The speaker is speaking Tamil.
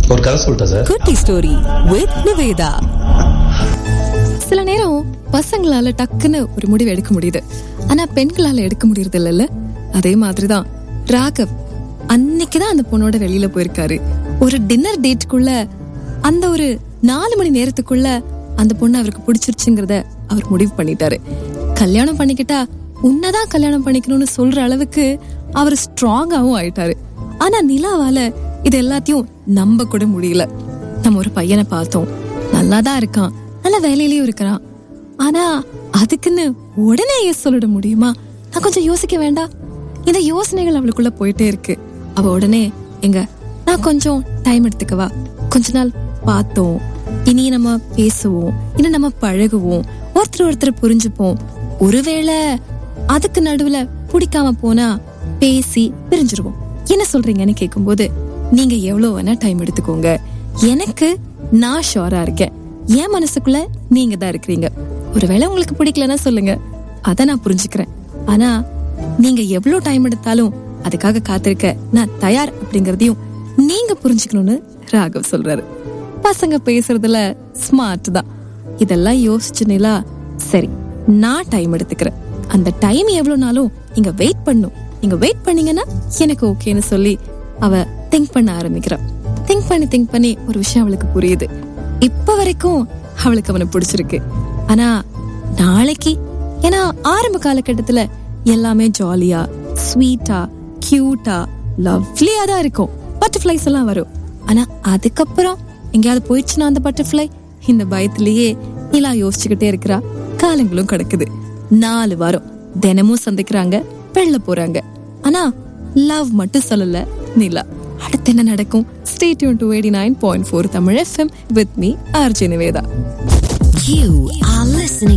ஒரு கதை சொல்லிட்டா சார் குட்டி ஸ்டோரி வித் நிவேதா சில நேரம் பசங்களால டக்குன்னு ஒரு முடிவு எடுக்க முடியுது ஆனா பெண்களால எடுக்க முடியறது இல்லைல்ல அதே மாதிரிதான் ராகவ் அன்னைக்குதான் அந்த பொண்ணோட வெளியில போயிருக்காரு ஒரு டின்னர் டேட்டுக்குள்ள அந்த ஒரு நாலு மணி நேரத்துக்குள்ள அந்த பொண்ணு அவருக்கு பிடிச்சிருச்சுங்கிறத அவர் முடிவு பண்ணிட்டாரு கல்யாணம் பண்ணிக்கிட்டா உன்னதான் கல்யாணம் பண்ணிக்கணும்னு சொல்ற அளவுக்கு அவர் ஸ்ட்ராங்காவும் ஆயிட்டாரு ஆனா நிலாவால இது எல்லாத்தையும் நம்ப கூட முடியல நம்ம ஒரு பையனை பார்த்தோம் நல்லாதான் இருக்கான் நல்ல வேலையிலயும் இருக்கிறான் ஆனா அதுக்குன்னு உடனே எஸ் சொல்லிட முடியுமா நான் கொஞ்சம் யோசிக்க வேண்டாம் இந்த யோசனைகள் அவளுக்குள்ள போயிட்டே இருக்கு அவ உடனே எங்க நான் கொஞ்சம் டைம் எடுத்துக்கவா கொஞ்ச நாள் பார்த்தோம் இனி நம்ம பேசுவோம் இனி நம்ம பழகுவோம் ஒருத்தர் ஒருத்தர் புரிஞ்சுப்போம் ஒருவேளை அதுக்கு நடுவுல பிடிக்காம போனா பேசி பிரிஞ்சிருவோம் என்ன சொல்றீங்கன்னு கேக்கும்போது நீங்க எவ்வளவு வேணா டைம் எடுத்துக்கோங்க எனக்கு நான் ஷோரா இருக்கேன் என் மனசுக்குள்ள நீங்க தான் இருக்கிறீங்க ஒருவேளை உங்களுக்கு பிடிக்கலன்னா சொல்லுங்க அத நான் புரிஞ்சுக்கிறேன் ஆனா நீங்க எவ்வளவு டைம் எடுத்தாலும் அதுக்காக காத்திருக்க நான் தயார் அப்படிங்கறதையும் நீங்க புரிஞ்சுக்கணும்னு ராகவ் சொல்றாரு பசங்க பேசுறதுல ஸ்மார்ட் தான் இதெல்லாம் யோசிச்சு நிலா சரி நான் டைம் எடுத்துக்கிறேன் அந்த டைம் எவ்வளவு நாளும் நீங்க வெயிட் பண்ணும் நீங்க வெயிட் பண்ணீங்கன்னா எனக்கு ஓகேன்னு சொல்லி அவ திங்க் பண்ண ஆரம்பிக்கிறா திங்க் பண்ணி திங்க் பண்ணி ஒரு விஷயம் அவளுக்கு புரியுது இப்ப வரைக்கும் அவளுக்கு அவனை பிடிச்சிருக்கு ஆனா நாளைக்கு ஏன்னா ஆரம்ப காலகட்டத்துல எல்லாமே ஜாலியா ஸ்வீட்டா கியூட்டா லவ்லியா தான் இருக்கும் பட்டர்ஃபிளைஸ் எல்லாம் வரும் ஆனா அதுக்கப்புறம் எங்கேயாவது போயிடுச்சுன்னா அந்த பட்டர்ஃபிளை இந்த பயத்திலேயே நிலா யோசிச்சுக்கிட்டே இருக்கிறா காலங்களும் கிடக்குது நாலு வாரம் தினமும் சந்திக்கிறாங்க வெளில போறாங்க ஆனா லவ் மட்டும் சொல்லல நிலா அடுத்து என்ன நடக்கும் stay tuned to eighty nine point four Tamil FM with me RJ Nivetha You are listening